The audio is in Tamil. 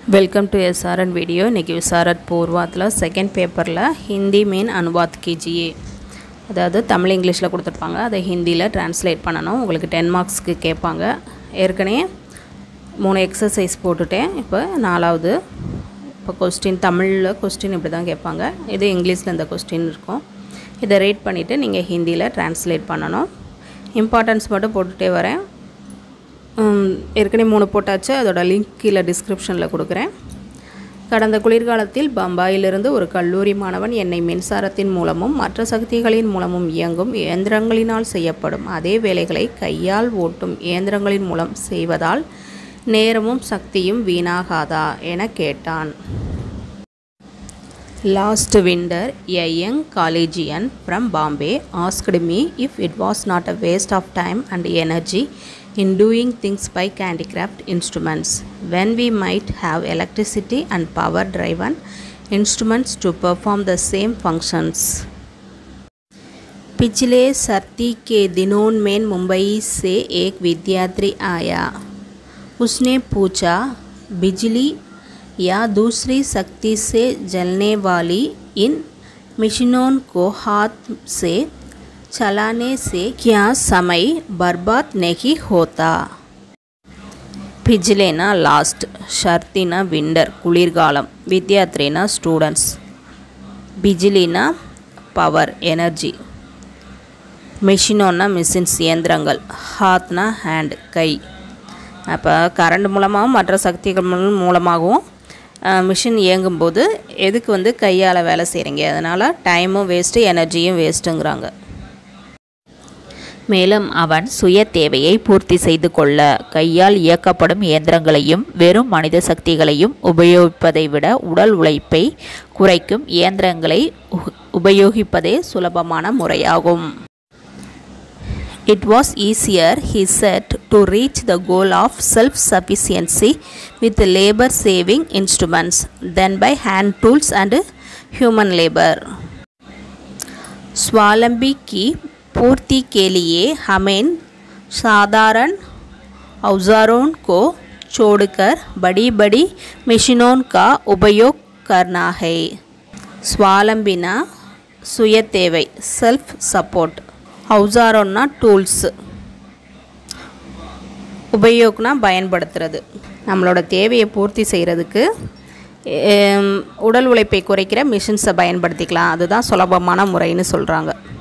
வெல்கம் டு எஸ்ஆர்என் வீடியோ இன்றைக்கி விசாரத் பூர்வாத்தில் செகண்ட் பேப்பரில் ஹிந்தி மெயின் அனுபாத் கிஜிஏ அதாவது தமிழ் இங்கிலீஷில் கொடுத்துருப்பாங்க அதை ஹிந்தியில் ட்ரான்ஸ்லேட் பண்ணணும் உங்களுக்கு டென் மார்க்ஸ்க்கு கேட்பாங்க ஏற்கனவே மூணு எக்ஸசைஸ் போட்டுட்டேன் இப்போ நாலாவது இப்போ கொஸ்டின் தமிழில் கொஸ்டின் இப்படி தான் கேட்பாங்க இது இங்கிலீஷில் இந்த கொஸ்டின் இருக்கும் இதை ரேட் பண்ணிவிட்டு நீங்கள் ஹிந்தியில் ட்ரான்ஸ்லேட் பண்ணணும் இம்பார்ட்டன்ஸ் மட்டும் போட்டுகிட்டே வரேன் உம், ஏற்கனவே மூணு போட்டாச்சு அதோட லிங்க் கீழே டிஸ்கிரிப்ஷனில் கொடுக்குறேன் கடந்த குளிர்காலத்தில் பம்பாயிலிருந்து ஒரு கல்லூரி மாணவன் என்னை மின்சாரத்தின் மூலமும் மற்ற சக்திகளின் மூலமும் இயங்கும் இயந்திரங்களினால் செய்யப்படும் அதே வேலைகளை கையால் ஓட்டும் இயந்திரங்களின் மூலம் செய்வதால் நேரமும் சக்தியும் வீணாகாதா என கேட்டான் Last winter, a young collegian from Bombay asked me if it was not a waste of time and energy in doing things by handicraft instruments when we might have electricity and power driven instruments to perform the same functions. पिछले सर्दी के दिनों में मुंबई से एक विद्यार्थी आया उसने पूछा बिजली या दूसरी शक्ति से जलने वाली इन मशीनों को हाथ से चलाने से क्या समय बर्बाद नहीं होता பிஜிலேனா லாஸ்ட் ஷர்த்தினா விண்டர் குளிர்காலம் வித்யாத்ரினா ஸ்டூடெண்ட்ஸ் பிஜிலினா பவர் எனர்ஜி மிஷினோன்னா மிஷின்ஸ் இயந்திரங்கள் ஹாத்னா ஹேண்ட் கை அப்போ கரண்ட் மூலமாகவும் மற்ற சக்திகள் மூலம் மூலமாகவும் மிஷின் இயங்கும்போது எதுக்கு வந்து கையால் வேலை செய்கிறீங்க அதனால் டைமும் வேஸ்ட்டு எனர்ஜியும் வேஸ்ட்டுங்கிறாங்க மேலும் அவன் சுய தேவையை பூர்த்தி செய்து கொள்ள கையால் இயக்கப்படும் இயந்திரங்களையும் வெறும் மனித சக்திகளையும் உபயோகிப்பதை விட உடல் உழைப்பை குறைக்கும் இயந்திரங்களை உ- உபயோகிப்பதே சுலபமான முறையாகும் It was easier, he said, to reach the goal of self sufficiency with labor saving instruments than by hand tools and human labor. स्वावलंबी की पूर्ति के लिए हमें साधारण औजारों को छोड़कर बड़ी बड़ी मशीनों का उपयोग करना है स्वावलंबिना சுய தேவை செல்ஃப் சப்போர்ட் ஹவுசாரோன்னா டூல்ஸ் உபயோக்னா பயன்படுத்துறது நம்மளோட தேவையை பூர்த்தி செய்கிறதுக்கு உடல் உழைப்பை குறைக்கிற மிஷின்ஸை பயன்படுத்திக்கலாம் அதுதான் சுலபமான முறைன்னு சொல்கிறாங்க